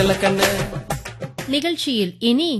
கண்ணு நிகழ்ச்சியில் இனி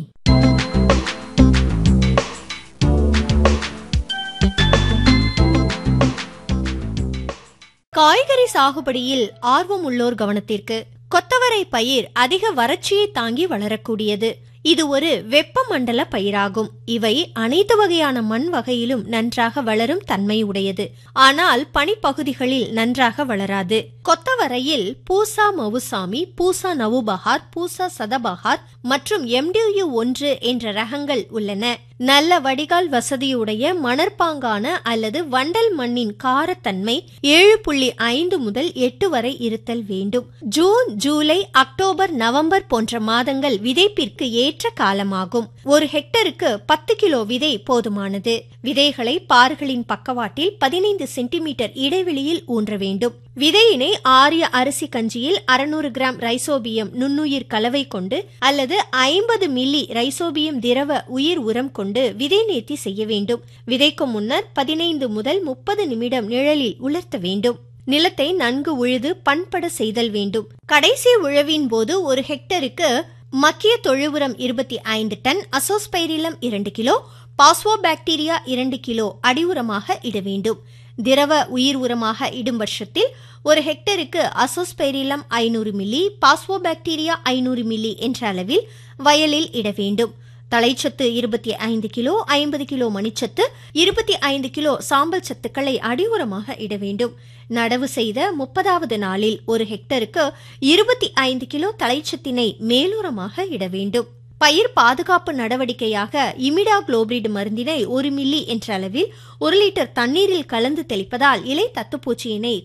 காய்கறி சாகுபடியில் ஆர்வம் உள்ளோர் கவனத்திற்கு கொத்தவரை பயிர் அதிக வறட்சியை தாங்கி வளரக்கூடியது இது ஒரு வெப்பமண்டல பயிராகும் இவை அனைத்து வகையான மண் வகையிலும் நன்றாக வளரும் தன்மை உடையது ஆனால் பனிப்பகுதிகளில் நன்றாக வளராது கொத்தவரையில் பூசா மவுசாமி பூசா நவுபஹார் பூசா சதபஹார் மற்றும் எம்டியு ஒன்று என்ற ரகங்கள் உள்ளன நல்ல வடிகால் வசதியுடைய மணற்பாங்கான அல்லது வண்டல் மண்ணின் காரத்தன்மை ஏழு புள்ளி ஐந்து முதல் எட்டு வரை இருத்தல் வேண்டும் ஜூன் ஜூலை அக்டோபர் நவம்பர் போன்ற மாதங்கள் விதைப்பிற்கு ஏற்ற காலமாகும் ஒரு ஹெக்டருக்கு பத்து கிலோ விதை போதுமானது விதைகளை பார்களின் பக்கவாட்டில் பதினைந்து சென்டிமீட்டர் இடைவெளியில் ஊன்ற வேண்டும் விதையினை ஆரிய அரிசி கஞ்சியில் அறுநூறு கிராம் ரைசோபியம் நுண்ணுயிர் கலவை கொண்டு அல்லது ஐம்பது மில்லி ரைசோபியம் திரவ உயிர் உரம் கொண்டு விதை நேர்த்தி செய்ய வேண்டும் விதைக்கும் முன்னர் பதினைந்து முதல் முப்பது நிமிடம் நிழலில் உலர்த்த வேண்டும் நிலத்தை நன்கு உழுது பண்பட செய்தல் வேண்டும் கடைசி உழவின் போது ஒரு ஹெக்டருக்கு மக்கிய தொழு உரம் இருபத்தி ஐந்து டன் அசோஸ்பைரிலம் இரண்டு கிலோ பாஸ்வோபாக்டீரியா இரண்டு கிலோ அடி உரமாக இட வேண்டும் திரவ உயிர் உரமாக இடும் பட்சத்தில் ஒரு ஹெக்டருக்கு அசோஸ்பைரிலம் ஐநூறு மில்லி பாஸ்வோபாக்டீரியா ஐநூறு மில்லி என்ற அளவில் வயலில் இட வேண்டும் தலைச்சத்து இருபத்தி ஐந்து கிலோ ஐம்பது கிலோ மணிச்சத்து இருபத்தி ஐந்து கிலோ சாம்பல் சத்துக்களை அடியுரமாக இட வேண்டும் நடவு செய்த முப்பதாவது நாளில் ஒரு ஹெக்டருக்கு இருபத்தி ஐந்து கிலோ தலைச்சத்தினை மேலுரமாக இட வேண்டும் பயிர் பாதுகாப்பு நடவடிக்கையாக இமிடா குளோபிரிட் மருந்தினை ஒரு மில்லி என்ற அளவில் ஒரு லிட்டர் தண்ணீரில் கலந்து தெளிப்பதால் இலை தத்துப்பூச்சியினை